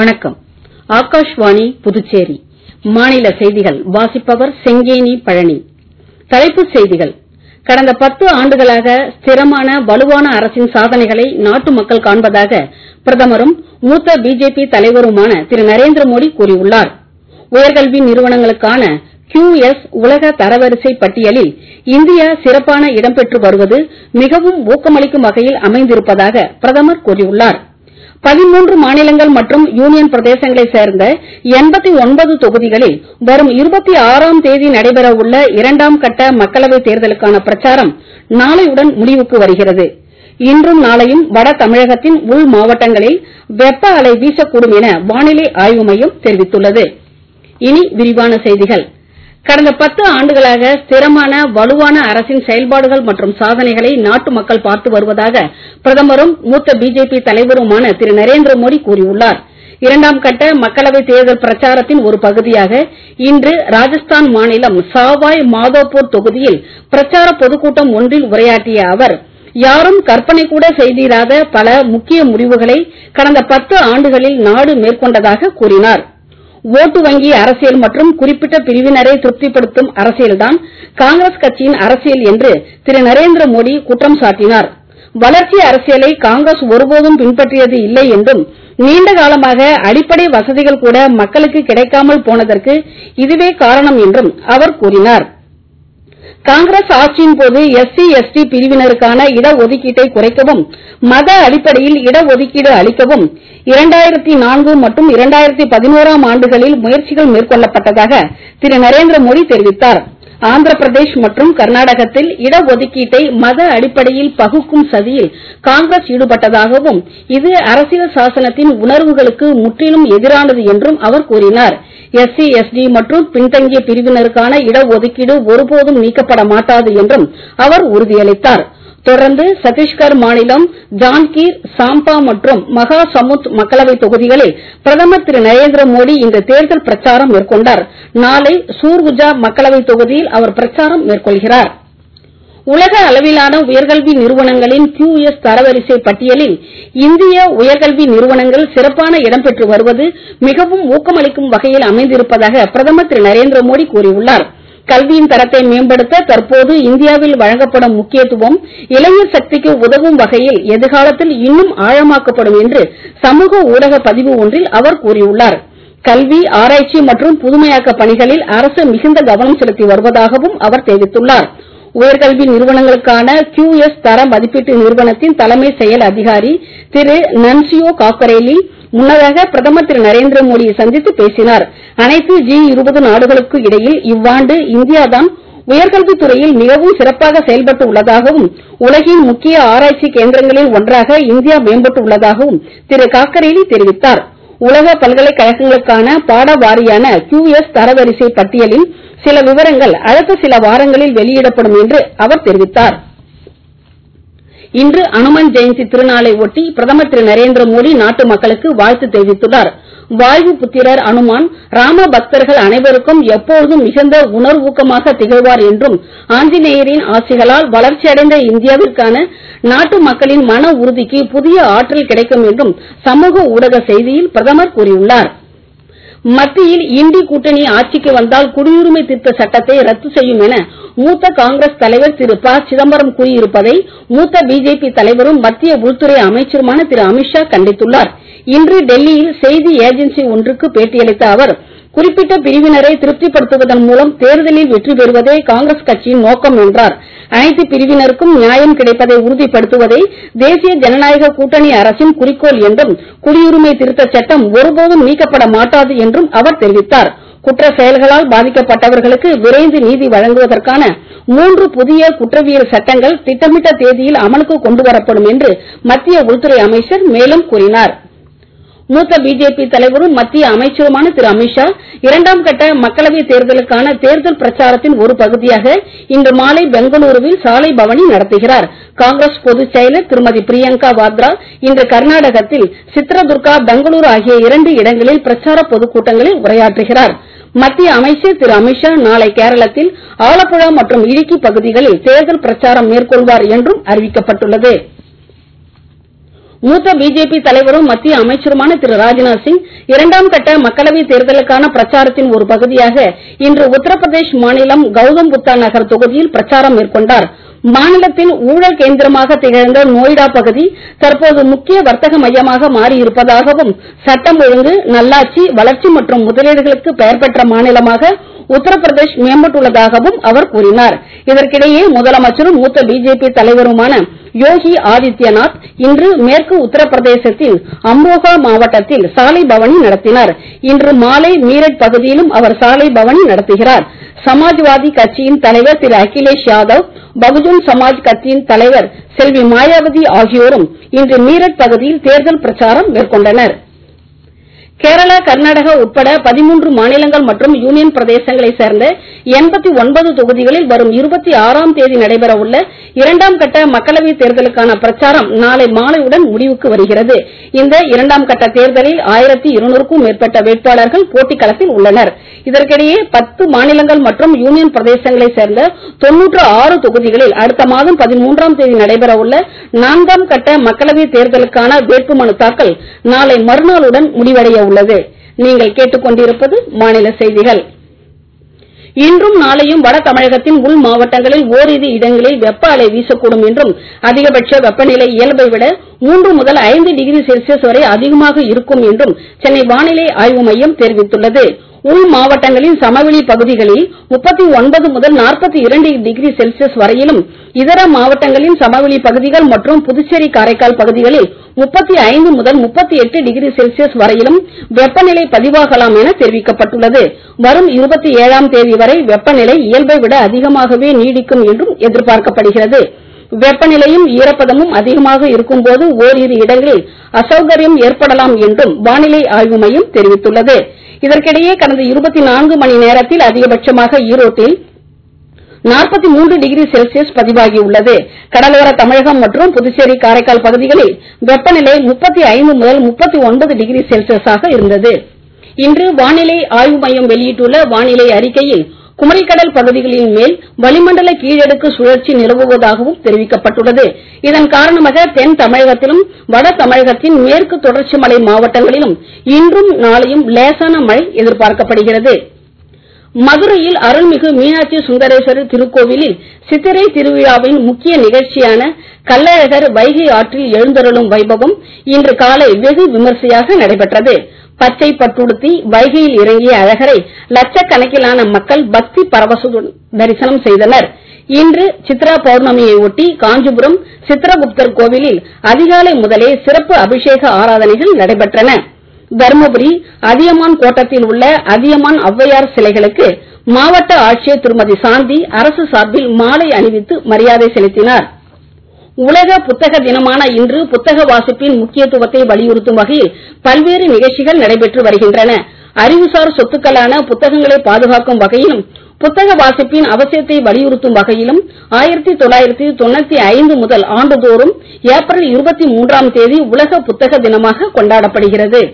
வணக்கம் ஆகாஷ்வாணி புதுச்சேரி மாநில செய்திகள் வாசிப்பவர் செங்கேனி பழனி தலைப்புச் செய்திகள் கடந்த பத்து ஆண்டுகளாக ஸ்திரமான வலுவான அரசின் சாதனைகளை நாட்டு மக்கள் காண்பதாக பிரதமரும் மூத்த பிஜேபி தலைவருமான திரு நரேந்திர மோடி கூறியுள்ளார் உயர்கல்வி நிறுவனங்களுக்கான கியூஎஸ் உலக தரவரிசை பட்டியலில் இந்தியா சிறப்பான இடம் பெற்று வருவது மிகவும் ஊக்கமளிக்கும் வகையில் அமைந்திருப்பதாக பிரதமர் கூறியுள்ளார் பதிமூன்று மாநிலங்கள் மற்றும் யூனியன் பிரதேசங்களைச் சேர்ந்த எண்பத்தி ஒன்பது தொகுதிகளில் வரும் இருபத்தி ஆறாம் தேதி நடைபெறவுள்ள இரண்டாம் கட்ட மக்களவைத் தேர்தலுக்கான பிரச்சாரம் நாளையுடன் முடிவுக்கு வருகிறது இன்றும் நாளையும் வட தமிழகத்தின் உள் மாவட்டங்களில் வெப்ப அலை வீசக்கூடும் என வானிலை ஆய்வு மையம் தெரிவித்துள்ளது இனி விரிவான செய்திகள் கடந்த பத்து ஆண்டுகளாக ஸ்திரமான வலுவான அரசின் செயல்பாடுகள் மற்றும் சாதனைகளை நாட்டு மக்கள் பார்த்து வருவதாக பிரதமரும் மூத்த பிஜேபி தலைவருமான திரு நரேந்திர மோடி கூறியுள்ளார் இரண்டாம் கட்ட மக்களவைத் தேர்தல் பிரச்சாரத்தின் ஒரு பகுதியாக இன்று ராஜஸ்தான் மாநிலம் சாவாய் மாதோப்பூர் தொகுதியில் பிரச்சார பொதுக்கூட்டம் ஒன்றில் உரையாற்றிய அவர் யாரும் கற்பனை கூட செய்திராத பல முக்கிய முடிவுகளை கடந்த பத்து ஆண்டுகளில் நாடு மேற்கொண்டதாக கூறினார் ஓட்டு வங்கி அரசியல் மற்றும் குறிப்பிட்ட பிரிவினரை திருப்திப்படுத்தும் அரசியல்தான் காங்கிரஸ் கட்சியின் அரசியல் என்று திரு நரேந்திர மோடி குற்றம் சாட்டினார் வளர்ச்சி அரசியலை காங்கிரஸ் ஒருபோதும் பின்பற்றியது இல்லை என்றும் நீண்ட காலமாக அடிப்படை வசதிகள் கூட மக்களுக்கு கிடைக்காமல் போனதற்கு இதுவே காரணம் என்றும் அவர் கூறினார் காங்கிரஸ் ஆட்சியின் போது எஸ்சி எஸ்டி பிரிவினருக்கான இடஒதுக்கீட்டை குறைக்கவும் மத அடிப்படையில் இடஒதுக்கீடு அளிக்கவும் இரண்டாயிரத்தி நான்கு மற்றும் இரண்டாயிரத்தி பதினோராம் ஆண்டுகளில் முயற்சிகள் மேற்கொள்ளப்பட்டதாக திரு நரேந்திர மோடி தெரிவித்தார் ஆந்திர பிரதேஷ் மற்றும் கர்நாடகத்தில் இடஒதுக்கீட்டை மத அடிப்படையில் பகுக்கும் சதியில் காங்கிரஸ் ஈடுபட்டதாகவும் இது அரசியல் சாசனத்தின் உணர்வுகளுக்கு முற்றிலும் எதிரானது என்றும் அவர் கூறினார் எஸ்சி எஸ்டி மற்றும் பின்தங்கிய பிரிவினருக்கான இடஒதுக்கீடு ஒருபோதும் நீக்கப்பட மாட்டாது என்றும் அவர் உறுதியளித்தார் தொடர்ந்து சத்தீஸ்கர் மாநிலம் ஜான்கீர் சாம்பா மற்றும் மகா சமுத் மக்களவை தொகுதிகளில் பிரதமர் திரு நரேந்திர மோடி இன்று தேர்தல் பிரச்சாரம் மேற்கொண்டார் நாளை சூர்குஜா மக்களவை தொகுதியில் அவர் பிரச்சாரம் மேற்கொள்கிறார் உலக அளவிலான உயர்கல்வி நிறுவனங்களின் கியூஎஸ் தரவரிசை பட்டியலில் இந்திய உயர்கல்வி நிறுவனங்கள் சிறப்பான இடம் பெற்று வருவது மிகவும் ஊக்கமளிக்கும் வகையில் அமைந்திருப்பதாக பிரதமர் திரு நரேந்திர மோடி கூறியுள்ளார் கல்வியின் தரத்தை மேம்படுத்த தற்போது இந்தியாவில் வழங்கப்படும் முக்கியத்துவம் இளைஞர் சக்திக்கு உதவும் வகையில் எதிர்காலத்தில் இன்னும் ஆழமாக்கப்படும் என்று சமூக ஊடக பதிவு ஒன்றில் அவர் கூறியுள்ளார் கல்வி ஆராய்ச்சி மற்றும் புதுமையாக்க பணிகளில் அரசு மிகுந்த கவனம் செலுத்தி வருவதாகவும் அவர் தெரிவித்துள்ளார் உயர்கல்வி நிறுவனங்களுக்கான கியூஎஸ் தர மதிப்பீட்டு நிறுவனத்தின் தலைமை செயல் அதிகாரி திரு நன்சியோ காக்கரேலி முன்னதாக பிரதமர் திரு நரேந்திர மோடியை சந்தித்து பேசினார் அனைத்து ஜி இருபது நாடுகளுக்கு இடையில் இவ்வாண்டு இந்தியாதான் உயர்கல்வித் துறையில் மிகவும் சிறப்பாக செயல்பட்டு உள்ளதாகவும் உலகின் முக்கிய ஆராய்ச்சி கேந்திரங்களில் ஒன்றாக இந்தியா மேம்பட்டு உள்ளதாகவும் திரு காக்கரேலி தெரிவித்தார் உலக பல்கலைக்கழகங்களுக்கான பாட வாரியான கியூஎஸ் தரவரிசை பட்டியலின் சில விவரங்கள் அடுத்த சில வாரங்களில் வெளியிடப்படும் என்று அவர் தெரிவித்தார் இன்று அனுமன் ஜெயந்தி திருநாளை ஒட்டி பிரதமர் திரு நரேந்திர மோடி நாட்டு மக்களுக்கு வாழ்த்து தெரிவித்துள்ளார் வாயு புத்திரர் அனுமான் ராம பக்தர்கள் அனைவருக்கும் எப்பொழுதும் மிகுந்த உணர்வூக்கமாக திகழ்வார் என்றும் ஆஞ்சநேயரின் ஆசிகளால் வளர்ச்சியடைந்த இந்தியாவிற்கான நாட்டு மக்களின் மன உறுதிக்கு புதிய ஆற்றல் கிடைக்கும் என்றும் சமூக ஊடக செய்தியில் பிரதமர் கூறியுள்ளார் மத்தியில் இண்டி கூட்டணி ஆட்சிக்கு வந்தால் குடியுரிமை திருத்த சட்டத்தை ரத்து செய்யும் என மூத்த காங்கிரஸ் தலைவர் திரு ப சிதம்பரம் கூறியிருப்பதை மூத்த பிஜேபி தலைவரும் மத்திய உள்துறை அமைச்சருமான திரு அமித்ஷா கண்டித்துள்ளார் இன்று டெல்லியில் செய்தி ஏஜென்சி ஒன்றுக்கு பேட்டியளித்த அவர் குறிப்பிட்ட பிரிவினரை திருப்திப்படுத்துவதன் மூலம் தேர்தலில் வெற்றி பெறுவதே காங்கிரஸ் கட்சியின் நோக்கம் என்றார் அனைத்து பிரிவினருக்கும் நியாயம் கிடைப்பதை உறுதிப்படுத்துவதே தேசிய ஜனநாயக கூட்டணி அரசின் குறிக்கோள் என்றும் குடியுரிமை திருத்தச் சட்டம் ஒருபோதும் நீக்கப்பட மாட்டாது என்றும் அவர் தெரிவித்தார் குற்ற செயல்களால் பாதிக்கப்பட்டவர்களுக்கு விரைந்து நீதி வழங்குவதற்கான மூன்று புதிய குற்றவியல் சட்டங்கள் திட்டமிட்ட தேதியில் அமலுக்கு கொண்டுவரப்படும் என்று மத்திய உள்துறை அமைச்சர் மேலும் கூறினார் மூத்த பிஜேபி தலைவரும் மத்திய அமைச்சருமான திரு அமித்ஷா இரண்டாம் கட்ட மக்களவைத் தேர்தலுக்கான தேர்தல் பிரச்சாரத்தின் ஒரு பகுதியாக இன்று மாலை பெங்களூருவில் சாலை பவனி நடத்துகிறார் காங்கிரஸ் பொதுச் செயலர் திருமதி பிரியங்கா வாத்ரா இன்று கர்நாடகத்தில் சித்ரதுர்கா பெங்களூரு ஆகிய இரண்டு இடங்களில் பிரச்சார பொதுக்கூட்டங்களில் உரையாற்றுகிறார் மத்திய அமைச்சர் திரு அமித்ஷா நாளை கேரளத்தில் ஆலப்புழா மற்றும் இடுக்கி பகுதிகளில் தேர்தல் பிரச்சாரம் மேற்கொள்வார் என்றும் அறிவிக்கப்பட்டுள்ளது மூத்த பிஜேபி தலைவரும் மத்திய அமைச்சருமான திரு ராஜ்நாத் சிங் இரண்டாம் கட்ட மக்களவைத் தேர்தலுக்கான பிரச்சாரத்தின் ஒரு பகுதியாக இன்று உத்தரப்பிரதேஷ் மாநிலம் கௌதம் புத்தா நகர் தொகுதியில் பிரச்சாரம் மேற்கொண்டார் மாநிலத்தின் ஊழல் கேந்திரமாக திகழ்ந்த நோய்டா பகுதி தற்போது முக்கிய வர்த்தக மையமாக மாறியிருப்பதாகவும் சட்டம் ஒழுங்கு நல்லாட்சி வளர்ச்சி மற்றும் முதலீடுகளுக்கு பெயர் பெற்ற மாநிலமாக உத்தரப்பிரதேஷ் மேம்பட்டுள்ளதாகவும் அவர் கூறினார் இதற்கிடையே முதலமைச்சரும் மூத்த பிஜேபி தலைவருமான யோகி ஆதித்யநாத் இன்று மேற்கு உத்தரப்பிரதேசத்தின் அம்ரோகா மாவட்டத்தில் சாலை பவனி நடத்தினார் இன்று மாலை மீரட் பகுதியிலும் அவர் சாலை பவனி நடத்துகிறார் சமாஜ்வாதி கட்சியின் தலைவர் திரு அகிலேஷ் யாதவ் பகுஜன் சமாஜ் கட்சியின் தலைவர் செல்வி மாயாவதி ஆகியோரும் இன்று மீரட் பகுதியில் தேர்தல் பிரச்சாரம் மேற்கொண்டனர் கேரளா கர்நாடகா உட்பட பதிமூன்று மாநிலங்கள் மற்றும் யூனியன் பிரதேசங்களைச் சேர்ந்த எண்பத்தி ஒன்பது தொகுதிகளில் வரும் இருபத்தி ஆறாம் தேதி நடைபெற உள்ள இரண்டாம் கட்ட மக்களவைத் தேர்தலுக்கான பிரச்சாரம் நாளை மாலையுடன் முடிவுக்கு வருகிறது இந்த இரண்டாம் கட்ட தேர்தலில் ஆயிரத்தி இருநூறுக்கும் மேற்பட்ட வேட்பாளர்கள் போட்டிக் களத்தில் உள்ளனர் இதற்கிடையே பத்து மாநிலங்கள் மற்றும் யூனியன் பிரதேசங்களைச் சேர்ந்த தொன்னூற்று ஆறு தொகுதிகளில் அடுத்த மாதம் பதிமூன்றாம் தேதி நடைபெற உள்ள நான்காம் கட்ட மக்களவைத் தேர்தலுக்கான வேட்புமனு தாக்கல் நாளை மறுநாளுடன் முடிவடைய உள்ளது நீங்கள் கேட்டுக்கொண்டிருப்பது மாநில செய்திகள் இன்றும் நாளையும் வட தமிழகத்தின் உள் மாவட்டங்களில் ஓரிரு இடங்களில் வெப்ப அலை வீசக்கூடும் என்றும் அதிகபட்ச வெப்பநிலை இயல்பை விட மூன்று முதல் ஐந்து டிகிரி செல்சியஸ் வரை அதிகமாக இருக்கும் என்றும் சென்னை வானிலை ஆய்வு மையம் தெரிவித்துள்ளது உள் மாவட்டங்களின் சமவெளி பகுதிகளில் முப்பத்தி ஒன்பது முதல் நாற்பத்தி இரண்டு டிகிரி செல்சியஸ் வரையிலும் இதர மாவட்டங்களின் சமவெளி பகுதிகள் மற்றும் புதுச்சேரி காரைக்கால் பகுதிகளில் முப்பத்தி ஐந்து முதல் முப்பத்தி எட்டு டிகிரி செல்சியஸ் வரையிலும் வெப்பநிலை பதிவாகலாம் என தெரிவிக்கப்பட்டுள்ளது வரும் இருபத்தி ஏழாம் தேதி வரை வெப்பநிலை இயல்பை விட அதிகமாகவே நீடிக்கும் என்றும் எதிர்பார்க்கப்படுகிறது வெப்பநிலையும் ஈரப்பதமும் அதிகமாக இருக்கும்போது ஓரிரு இடங்களில் அசௌகரியம் ஏற்படலாம் என்றும் வானிலை ஆய்வு மையம் தெரிவித்துள்ளது இதற்கிடையே கடந்த இருபத்தி நான்கு மணி நேரத்தில் அதிகபட்சமாக ஈரோட்டில் நாற்பத்தி மூன்று டிகிரி செல்சியஸ் பதிவாகியுள்ளது கடலோர தமிழகம் மற்றும் புதுச்சேரி காரைக்கால் பகுதிகளில் வெப்பநிலை முப்பத்தி ஐந்து முதல் முப்பத்தி ஒன்பது டிகிரி செல்சியஸாக இருந்தது இன்று வானிலை ஆய்வு மையம் வெளியிட்டுள்ள வானிலை அறிக்கையில் குமரிக்கடல் பகுதிகளின் மேல் வளிமண்டல கீழடுக்கு சுழற்சி நிலவுவதாகவும் தெரிவிக்கப்பட்டுள்ளது இதன் காரணமாக தென் தமிழகத்திலும் வட தமிழகத்தின் மேற்கு தொடர்ச்சி மலை மாவட்டங்களிலும் இன்றும் நாளையும் லேசான மழை எதிர்பார்க்கப்படுகிறது மதுரையில் அருள்மிகு மீனாட்சி சுந்தரேஸ்வரர் திருக்கோவிலில் சித்திரை திருவிழாவின் முக்கிய நிகழ்ச்சியான கள்ளழகர் வைகை ஆற்றில் எழுந்தருளும் வைபவம் இன்று காலை வெகு விமரிசையாக நடைபெற்றது பச்சை பட்டுடுத்தி வைகையில் இறங்கிய அழகரை லட்சக்கணக்கிலான மக்கள் பக்தி பரவசத்துடன் தரிசனம் செய்தனர் இன்று சித்ரா பௌர்ணமியை ஒட்டி காஞ்சிபுரம் சித்ரகுப்தர் கோவிலில் அதிகாலை முதலே சிறப்பு அபிஷேக ஆராதனைகள் நடைபெற்றன தருமபுரி அதியமான் கோட்டத்தில் உள்ள அதியமான் ஔவையார் சிலைகளுக்கு மாவட்ட ஆட்சியர் திருமதி சாந்தி அரசு சார்பில் மாலை அணிவித்து மரியாதை செலுத்தினார் உலக புத்தக தினமான இன்று புத்தக வாசிப்பின் முக்கியத்துவத்தை வலியுறுத்தும் வகையில் பல்வேறு நிகழ்ச்சிகள் நடைபெற்று வருகின்றன அறிவுசார் சொத்துக்களான புத்தகங்களை பாதுகாக்கும் வகையிலும் புத்தக வாசிப்பின் அவசியத்தை வலியுறுத்தும் வகையிலும் ஆயிரத்தி தொள்ளாயிரத்தி தொண்ணூத்தி ஐந்து முதல் ஆண்டுதோறும் ஏப்ரல் இருபத்தி மூன்றாம் தேதி உலக புத்தக தினமாக கொண்டாடப்படுகிறது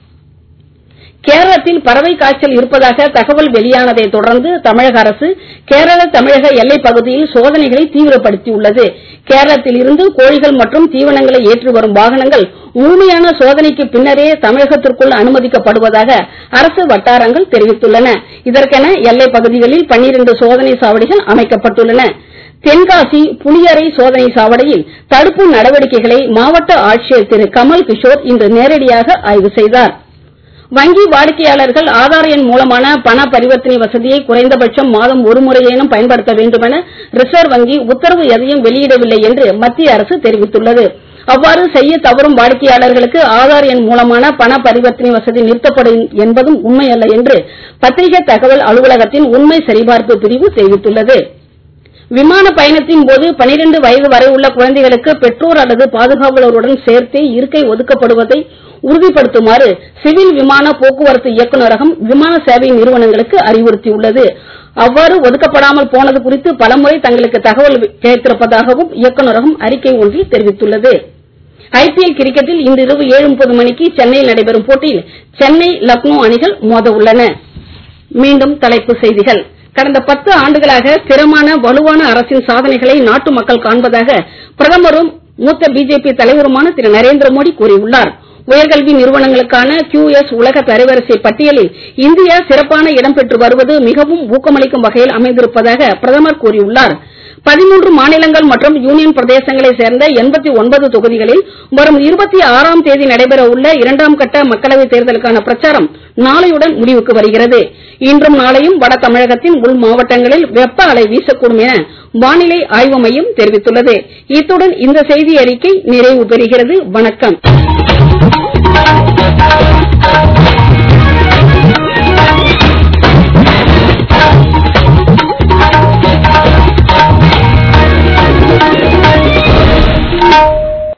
கேரளத்தில் பறவை காய்ச்சல் இருப்பதாக தகவல் வெளியானதை தொடர்ந்து தமிழக அரசு கேரள தமிழக எல்லைப் பகுதியில் சோதனைகளை தீவிரப்படுத்தியுள்ளது கேரளத்தில் இருந்து கோழிகள் மற்றும் தீவனங்களை ஏற்றி வரும் வாகனங்கள் முழுமையான சோதனைக்கு பின்னரே தமிழகத்திற்குள் அனுமதிக்கப்படுவதாக அரசு வட்டாரங்கள் தெரிவித்துள்ளன இதற்கென எல்லைப் பகுதிகளில் பன்னிரண்டு சோதனை சாவடிகள் அமைக்கப்பட்டுள்ளன தென்காசி புளியரை சோதனை சாவடியில் தடுப்பு நடவடிக்கைகளை மாவட்ட ஆட்சியர் திரு கமல் கிஷோர் இன்று நேரடியாக ஆய்வு செய்தார் வங்கி வாடிக்கையாளர்கள் ஆதார் எண் மூலமான பண பரிவர்த்தனை வசதியை குறைந்தபட்சம் மாதம் ஒரு முறையேனும் பயன்படுத்த வேண்டுமென ரிசர்வ் வங்கி உத்தரவு எதையும் வெளியிடவில்லை என்று மத்திய அரசு தெரிவித்துள்ளது அவ்வாறு செய்ய தவறும் வாடிக்கையாளர்களுக்கு ஆதார் எண் மூலமான பண பரிவர்த்தனை வசதி நிறுத்தப்படும் என்பதும் உண்மையல்ல என்று பத்திரிகை தகவல் அலுவலகத்தின் உண்மை சரிபார்ப்பு பிரிவு தெரிவித்துள்ளது விமான பயணத்தின் போது பனிரெண்டு வயது வரை உள்ள குழந்தைகளுக்கு பெற்றோர் அல்லது பாதுகாவலருடன் சேர்த்தே இருக்கை ஒதுக்கப்படுவதை உறுதிப்படுத்துமாறு சிவில் விமான போக்குவரத்து இயக்குநரகம் விமான சேவை நிறுவனங்களுக்கு அறிவுறுத்தியுள்ளது அவ்வாறு ஒதுக்கப்படாமல் போனது குறித்து பலமுறை தங்களுக்கு தகவல் கிடைத்திருப்பதாகவும் இயக்குநரகம் அறிக்கை ஒன்றில் தெரிவித்துள்ளது ஐபிஎல் கிரிக்கெட்டில் இன்றிரவு ஏழு முப்பது மணிக்கு சென்னையில் நடைபெறும் போட்டியில் சென்னை லக்னோ அணிகள் மோத உள்ளன மீண்டும் தலைப்புச் செய்திகள் கடந்த பத்து ஆண்டுகளாக ஸ்திரமான வலுவான அரசின் சாதனைகளை நாட்டு மக்கள் காண்பதாக பிரதமரும் மூத்த பிஜேபி தலைவருமான திரு நரேந்திர மோடி கூறியுள்ளார் உயர்கல்வி நிறுவனங்களுக்கான QS உலக தரவரிசை பட்டியலில் இந்தியா சிறப்பான இடம் பெற்று வருவது மிகவும் ஊக்கமளிக்கும் வகையில் அமைந்திருப்பதாக பிரதமர் கூறியுள்ளார் பதிமூன்று மாநிலங்கள் மற்றும் யூனியன் பிரதேசங்களைச் சேர்ந்த எண்பத்தி ஒன்பது தொகுதிகளில் வரும் இருபத்தி ஆறாம் தேதி நடைபெற உள்ள இரண்டாம் கட்ட மக்களவைத் தேர்தலுக்கான பிரச்சாரம் நாளையுடன் முடிவுக்கு வருகிறது இன்றும் நாளையும் வட தமிழகத்தின் உள் மாவட்டங்களில் வெப்ப அலை வீசக்கூடும் என வானிலை ஆய்வு மையம் தெரிவித்துள்ளது இத்துடன் இந்த செய்தி அறிக்கை நிறைவு பெறுகிறது வணக்கம்